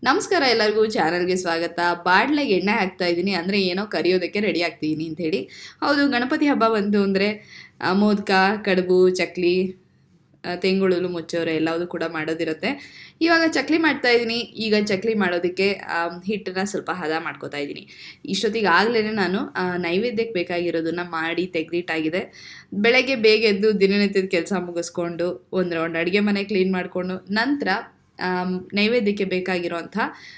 ನಮಸ್ಕಾರ ಎಲ್ಲರಿಗೂ ಚಾನಲ್ಗೆ ಸ್ವಾಗತ ಬಾಡ್ಲೆಗೆ ಎಣ್ಣೆ ಹಾಕ್ತಾ ಇದ್ದೀನಿ ಅಂದರೆ ಏನೋ ಕರಿಯೋದಕ್ಕೆ ರೆಡಿ ಆಗ್ತಿದ್ದೀನಿ ಅಂಥೇಳಿ ಹೌದು ಗಣಪತಿ ಹಬ್ಬ ಬಂತು ಅಂದರೆ ಮೋದಕ ಕಡುಬು ಚಕ್ಲಿ ಆ, ತೆಂಗುಳುಲು ಮುಚ್ಚೋರೆ ಎಲ್ಲವುದು ಕೂಡ ಮಾಡೋದಿರುತ್ತೆ ಇವಾಗ ಚಕ್ಲಿ ಮಾಡ್ತಾ ಇದ್ದೀನಿ ಈಗ ಚಕ್ಲಿ ಮಾಡೋದಕ್ಕೆ ಆ, ಹಿಟ್ಟನ್ನ ಸ್ವಲ್ಪ ಹದ ಮಾಡ್ಕೋತಾ ಇದ್ದೀನಿ ಇಷ್ಟೊತ್ತಿಗೆ ಆಗಲೇ ನಾನು ಆ, ನೈವೇದ್ಯಕ್ಕೆ ಬೇಕಾಗಿರೋದನ್ನ ಮಾಡಿ ತೆಗೆದಿಟ್ಟಾಗಿದೆ ಬೆಳಗ್ಗೆ ಬೇಗ ಎದ್ದು ದಿನನಿತ್ಯದ ಕೆಲಸ ಮುಗಿಸ್ಕೊಂಡು ಒಂದು ರೌಂಡ್ ಅಡುಗೆ ಮನೆ ಕ್ಲೀನ್ ಮಾಡಿಕೊಂಡು ನಂತರ ಆಮ್, ನೈವೇದ್ಯಕ್ಕೆ ಬೇಕಾಗಿರೋಂಥ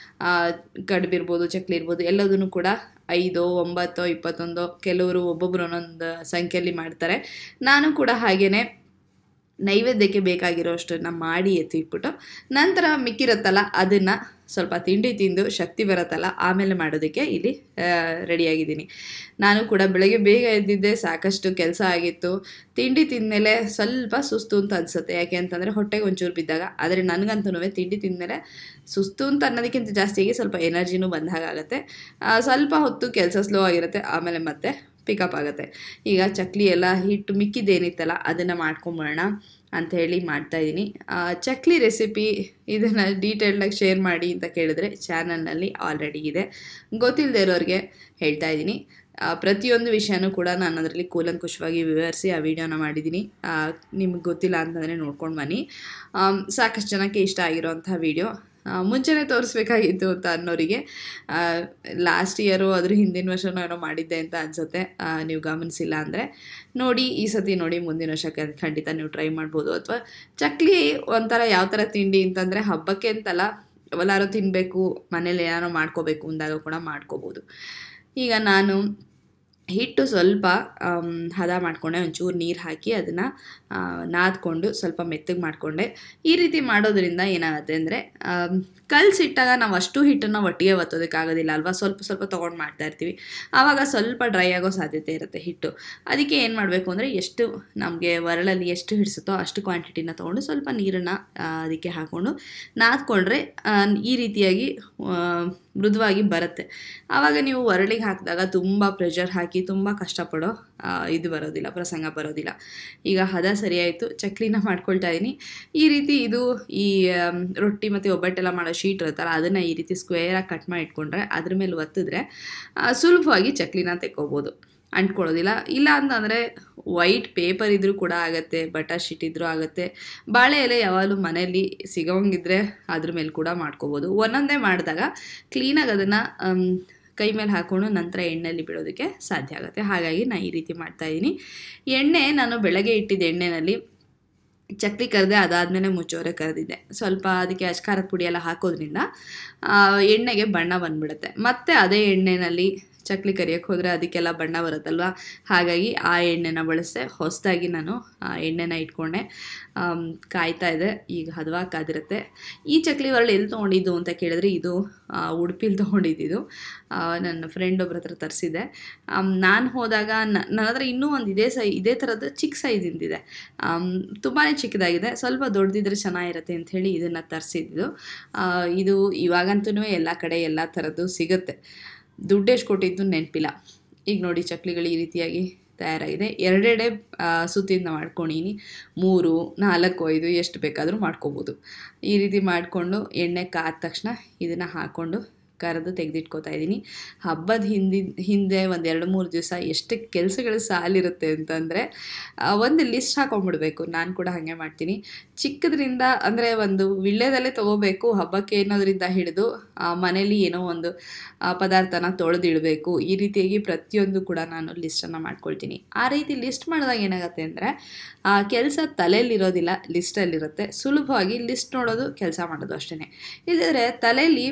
ಕಡುಬಿರ್ಬೋದು ಚಕ್ಲಿ ಇರ್ಬೋದು ಎಲ್ಲದನ್ನು ಕೂಡ ಐದು ಒಂಬತ್ತು ಇಪ್ಪತ್ತೊಂದು ಕೆಲವರು ಒಬ್ಬೊಬ್ಬರು ಒಂದೊಂದು ಸಂಖ್ಯೆಯಲ್ಲಿ ಮಾಡ್ತಾರೆ ನಾನು ಕೂಡ ಹಾಗೇನೆ ನೈವೇದ್ಯಕ್ಕೆ ಬೇಕಾಗಿರೋ ಅಷ್ಟನ್ನು ಮಾಡಿ ಎತ್ತಿಟ್ಬಿಟ್ಟು ನಂತರ ಮಿಕ್ಕಿರುತ್ತಲ್ಲ ಅದನ್ನು ಸ್ವಲ್ಪ ತಿಂಡಿ ತಿಂದು ಶಕ್ತಿ ಬರುತ್ತಲ್ಲ ಆಮೇಲೆ ಮಾಡೋದಕ್ಕೆ ಇಲ್ಲಿ ರೆಡಿಯಾಗಿದ್ದೀನಿ ನಾನು ಕೂಡ ಬೆಳಗ್ಗೆ ಬೇಗ ಎದ್ದಿದ್ದೆ ಸಾಕಷ್ಟು ಕೆಲಸ ಆಗಿತ್ತು ತಿಂಡಿ ತಿಂದಮೇಲೆ ಸ್ವಲ್ಪ ಸುಸ್ತು ಅಂತ ಅನಿಸುತ್ತೆ ಯಾಕೆ ಅಂತಂದರೆ ಹೊಟ್ಟೆಗೆ ಒಂಚೂರು ಬಿದ್ದಾಗ ಆದರೆ ನನಗಂತೂ ತಿಂಡಿ ತಿಂದಮೇಲೆ ಸುಸ್ತು ಅಂತ ಅನ್ನೋದಕ್ಕಿಂತ ಜಾಸ್ತಿಯಾಗಿ ಸ್ವಲ್ಪ ಎನರ್ಜಿನೂ ಬಂದ ಹಾಗಾಗುತ್ತೆ ಆ, ಸ್ವಲ್ಪ ಹೊತ್ತು ಕೆಲಸ ಸ್ಲೋ ಆಗಿರುತ್ತೆ ಆಮೇಲೆ ಮತ್ತೆ ಪಿಕಪ್ ಆಗುತ್ತೆ ಈಗ ಚಕ್ಲಿ ಎಲ್ಲ ಹಿಟ್ಟು ಮಿಕ್ಕಿದ್ದೇನಿತ್ತಲ್ಲ ಅದನ್ನು ಮಾಡ್ಕೊಂಬಿಡೋಣ ಅಂತ ಹೇಳಿ ಮಾಡ್ತಾಯಿದ್ದೀನಿ ಚಕ್ಲಿ ರೆಸಿಪಿ ಇದನ್ನು ಡೀಟೇಲ್ಡಾಗಿ ಶೇರ್ ಮಾಡಿ ಅಂತ ಕೇಳಿದ್ರೆ ಚಾನಲ್ನಲ್ಲಿ ಆಲ್ರೆಡಿ ಇದೆ ಗೊತ್ತಿಲ್ಲದೆ ಇರೋರಿಗೆ ಹೇಳ್ತಾ ಇದ್ದೀನಿ ಆ, ಪ್ರತಿಯೊಂದು ವಿಷಯನೂ ಕೂಡ ನಾನು ಅದರಲ್ಲಿ ಕೂಲಂಕುಷವಾಗಿ ವಿವರಿಸಿ ಆ ವಿಡಿಯೋನ ಮಾಡಿದ್ದೀನಿ ನಿಮ್ಗೆ ಗೊತ್ತಿಲ್ಲ ಅಂತಂದರೆ ನೋಡ್ಕೊಂಡು ಬನ್ನಿ ಆಮ್, ಸಾಕಷ್ಟು ಜನಕ್ಕೆ ಇಷ್ಟ ಆಗಿರೋಂಥ ವಿಡಿಯೋ ಮುಂಚೆನೇ ತೋರಿಸ್ಬೇಕಾಗಿತ್ತು ಅಂತ ಅನ್ನೋರಿಗೆ ಲಾಸ್ಟ್ ಇಯರು ಅದ್ರ ಹಿಂದಿನ ವರ್ಷನೂ ಏನೋ ಮಾಡಿದ್ದೆ ಅಂತ ಅನಿಸುತ್ತೆ ನೀವು ಗಮನಿಸಿಲ್ಲ ಅಂದರೆ ನೋಡಿ ಈ ಸತಿ ನೋಡಿ ಮುಂದಿನ ವರ್ಷಕ್ಕೆ ಅದು ಖಂಡಿತ ನೀವು ಟ್ರೈ ಮಾಡ್ಬೋದು ಅಥವಾ ಚಕ್ಲಿ ಒಂಥರ ಯಾವ ಥರ ತಿಂಡಿ ಅಂತಂದರೆ ಹಬ್ಬಕ್ಕೆ ಅಂತಲ್ಲ ಎಲ್ಲರೂ ತಿನ್ನಬೇಕು ಮನೇಲಿ ಏನಾರು ಮಾಡ್ಕೋಬೇಕು ಅಂದಾಗ ಕೂಡ ಮಾಡ್ಕೋಬೋದು ಈಗ ನಾನು ಹಿಟ್ಟು ಸ್ವಲ್ಪ ಆಮ್, ಹದ ಮಾಡಿಕೊಂಡೆ ಒಂಚೂರು ನೀರು ಹಾಕಿ ಅದನ್ನು ನಾದ್ಕೊಂಡು ಸ್ವಲ್ಪ ಮೆತ್ತಗೆ ಮಾಡಿಕೊಂಡೆ ಈ ರೀತಿ ಮಾಡೋದ್ರಿಂದ ಏನಾಗುತ್ತೆ ಅಂದರೆ ಕಲಸಿಟ್ಟಾಗ ನಾವು ಅಷ್ಟು ಹಿಟ್ಟನ್ನು ಒಟ್ಟಿಗೆ ಒತ್ತೋದಕ್ಕಾಗೋದಿಲ್ಲ ಅಲ್ವಾ ಸ್ವಲ್ಪ ಸ್ವಲ್ಪ ತೊಗೊಂಡು ಮಾಡ್ತಾ ಇರ್ತೀವಿ ಆವಾಗ ಸ್ವಲ್ಪ ಡ್ರೈ ಆಗೋ ಸಾಧ್ಯತೆ ಇರುತ್ತೆ ಹಿಟ್ಟು ಅದಕ್ಕೆ ಏನು ಮಾಡಬೇಕು ಅಂದರೆ ಎಷ್ಟು ನಮಗೆ ಒರಳಲ್ಲಿ ಎಷ್ಟು ಹಿಡಿಸುತ್ತೋ ಅಷ್ಟು ಕ್ವಾಂಟಿಟಿನ ತೊಗೊಂಡು ಸ್ವಲ್ಪ ನೀರನ್ನು ಅದಕ್ಕೆ ಹಾಕ್ಕೊಂಡು ನಾದ್ಕೊಂಡ್ರೆ ಆ, ಈ ರೀತಿಯಾಗಿ ಆ, ಮೃದುವಾಗಿ ಬರುತ್ತೆ ಆವಾಗ ನೀವು ಒರಳಿಗೆ ಹಾಕಿದಾಗ ತುಂಬ ಪ್ರೆಷರ್ ಹಾಕಿ ತುಂಬ ಕಷ್ಟಪಡೋ ಆ, ಇದು ಬರೋದಿಲ್ಲ ಪ್ರಸಂಗ ಬರೋದಿಲ್ಲ ಈಗ ಹದ ಸರಿಯಾಯಿತು ಚಕ್ಲಿನ ಮಾಡ್ಕೊಳ್ತಾ ಇದ್ದೀನಿ ಈ ರೀತಿ ಇದು ಈ ಆಮ್, ರೊಟ್ಟಿ ಮತ್ತು ಒಬ್ಬಟ್ಟೆಲ್ಲ ಮಾಡೋ ಶೀಟ್ ಇರುತ್ತಲ್ಲ ಅದನ್ನು ಈ ರೀತಿ ಸ್ಕ್ವೇರಾಗಿ ಕಟ್ ಮಾಡಿ ಇಟ್ಕೊಂಡ್ರೆ ಅದ್ರ ಮೇಲೆ ಒತ್ತಿದ್ರೆ ಆ, ಸುಲಭವಾಗಿ ಚಕ್ಲಿನ ತೆಕ್ಕೋಬೋದು ಅಂಟ್ಕೊಳ್ಳೋದಿಲ್ಲ ಇಲ್ಲ ಅಂತಂದರೆ ವೈಟ್ ಪೇಪರ್ ಇದ್ರೂ ಕೂಡ ಆಗುತ್ತೆ ಬಟರ್ ಶೀಟ್ ಇದ್ರೂ ಆಗುತ್ತೆ ಬಾಳೆ ಎಲೆ ಯಾವಾಗಲೂ ಮನೆಯಲ್ಲಿ ಸಿಗೋಂಗಿದ್ರೆ ಅದ್ರ ಮೇಲೆ ಕೂಡ ಮಾಡ್ಕೋಬೋದು ಒಂದೊಂದೇ ಮಾಡಿದಾಗ ಕ್ಲೀನಾಗಿ ಅದನ್ನು ಕೈ ಮೇಲೆ ಹಾಕ್ಕೊಂಡು ನಂತರ ಎಣ್ಣೆಯಲ್ಲಿ ಬಿಡೋದಕ್ಕೆ ಸಾಧ್ಯ ಆಗುತ್ತೆ ಹಾಗಾಗಿ ನಾನು ಈ ರೀತಿ ಮಾಡ್ತಾಯಿದ್ದೀನಿ ಎಣ್ಣೆ ನಾನು ಬೆಳಗ್ಗೆ ಇಟ್ಟಿದ್ದ ಎಣ್ಣೆಯಲ್ಲಿ ಚಕ್ಲಿ ಕರೆದೆ ಅದಾದಮೇಲೆ ಮುಚ್ಚೋರೆ ಕರೆದಿದ್ದೆ ಸ್ವಲ್ಪ ಅದಕ್ಕೆ ಅಚ್ಕಾರದ ಪುಡಿ ಎಲ್ಲ ಹಾಕೋದ್ರಿಂದ ಆ, ಎಣ್ಣೆಗೆ ಬಣ್ಣ ಬಂದ್ಬಿಡುತ್ತೆ ಮತ್ತು ಅದೇ ಎಣ್ಣೆಯಲ್ಲಿ ಚಕ್ಲಿ ಕರಿಯೋಕ್ಕೆ ಹೋದರೆ ಅದಕ್ಕೆಲ್ಲ ಬಣ್ಣ ಬರುತ್ತಲ್ವ ಹಾಗಾಗಿ ಆ ಎಣ್ಣೆನ ಬಳಸಿದೆ ಹೊಸದಾಗಿ ನಾನು ಆ ಎಣ್ಣೆನ ಇಟ್ಕೊಂಡೆ ಆಮ್, ಕಾಯ್ತಾ ಇದೆ ಈಗ ಹದವಾಗಿ ಕಾದಿರುತ್ತೆ ಈ ಚಕ್ಲಿ ಒರಳು ಎಲ್ಲಿ ತೊಗೊಂಡಿದ್ದು ಅಂತ ಕೇಳಿದ್ರೆ ಇದು ಉಡುಪಿಲಿ ತೊಗೊಂಡಿದ್ದು ನನ್ನ ಫ್ರೆಂಡ್ ಒಬ್ರ ಹತ್ರ ತರಿಸಿದ್ದೆ ನಾನು ಹೋದಾಗ ನ- ನನ್ನ ಹತ್ರ ಇನ್ನೂ ಒಂದು ಇದೇ ಸೈ ಇದೇ ಥರದ್ದು ಚಿಕ್ಕ ಸೈಜಿಂದಿದೆ ತುಂಬಾ ಚಿಕ್ಕದಾಗಿದೆ ಸ್ವಲ್ಪ ದೊಡ್ಡದಿದ್ರೆ ಚೆನ್ನಾಗಿರುತ್ತೆ ಅಂಥೇಳಿ ಇದನ್ನು ತರಿಸಿದ್ದು ಇದು ಇವಾಗಂತೂ ಎಲ್ಲ ಕಡೆ ಎಲ್ಲ ಥರದ್ದು ಸಿಗುತ್ತೆ ದುಡ್ಡು ಎಷ್ಟು ಕೊಟ್ಟಿದ್ದು ನೆನಪಿಲ್ಲ ಈಗ ನೋಡಿ ಚಕ್ಲಿಗಳು ಈ ರೀತಿಯಾಗಿ ತಯಾರಾಗಿದೆ ಎರಡೆರಡೆ ಆ, ಸುತ್ತಿಂದ ಮಾಡ್ಕೊಂಡಿನಿ ಮೂರು ನಾಲ್ಕು ಐದು ಎಷ್ಟು ಬೇಕಾದರೂ ಮಾಡ್ಕೋಬೋದು ಈ ರೀತಿ ಮಾಡಿಕೊಂಡು ಎಣ್ಣೆ ಕಾದ ತಕ್ಷಣ ಇದನ್ನು ಹಾಕ್ಕೊಂಡು ಕರೆದು ತೆಗೆದಿಟ್ಕೋತಾ ಇದ್ದೀನಿ ಹಬ್ಬದ ಹಿಂದಿನ ಹಿಂದೆ ಒಂದು ಎರಡು ಮೂರು ದಿವಸ ಎಷ್ಟು ಕೆಲಸಗಳು ಸಾಲಿರುತ್ತೆ ಅಂತಂದರೆ ಒಂದು ಲಿಸ್ಟ್ ಹಾಕೊಂಡ್ಬಿಡ್ಬೇಕು ನಾನು ಕೂಡ ಹಾಗೆ ಮಾಡ್ತೀನಿ ಚಿಕ್ಕದ್ರಿಂದ ಅಂದರೆ ಒಂದು ವಿಳ್ಯದಲ್ಲೇ ತೊಗೋಬೇಕು ಹಬ್ಬಕ್ಕೆ ಅನ್ನೋದ್ರಿಂದ ಹಿಡಿದು ಮನೇಲಿ ಏನೋ ಒಂದು ಆ, ಪದಾರ್ಥನ ತೊಳೆದಿಡಬೇಕು ಈ ರೀತಿಯಾಗಿ ಪ್ರತಿಯೊಂದು ಕೂಡ ನಾನು ಲಿಸ್ಟನ್ನು ಮಾಡ್ಕೊಳ್ತೀನಿ ಆ ರೀತಿ ಲಿಸ್ಟ್ ಮಾಡಿದಾಗ ಏನಾಗುತ್ತೆ ಅಂದರೆ ಕೆಲಸ ತಲೆಯಲ್ಲಿರೋದಿಲ್ಲ ಲಿಸ್ಟಲ್ಲಿರುತ್ತೆ ಸುಲಭವಾಗಿ ಲಿಸ್ಟ್ ನೋಡೋದು ಕೆಲಸ ಮಾಡೋದು ಅಷ್ಟೇ ಇಲ್ಲದ್ರೆ ತಲೆಯಲ್ಲಿ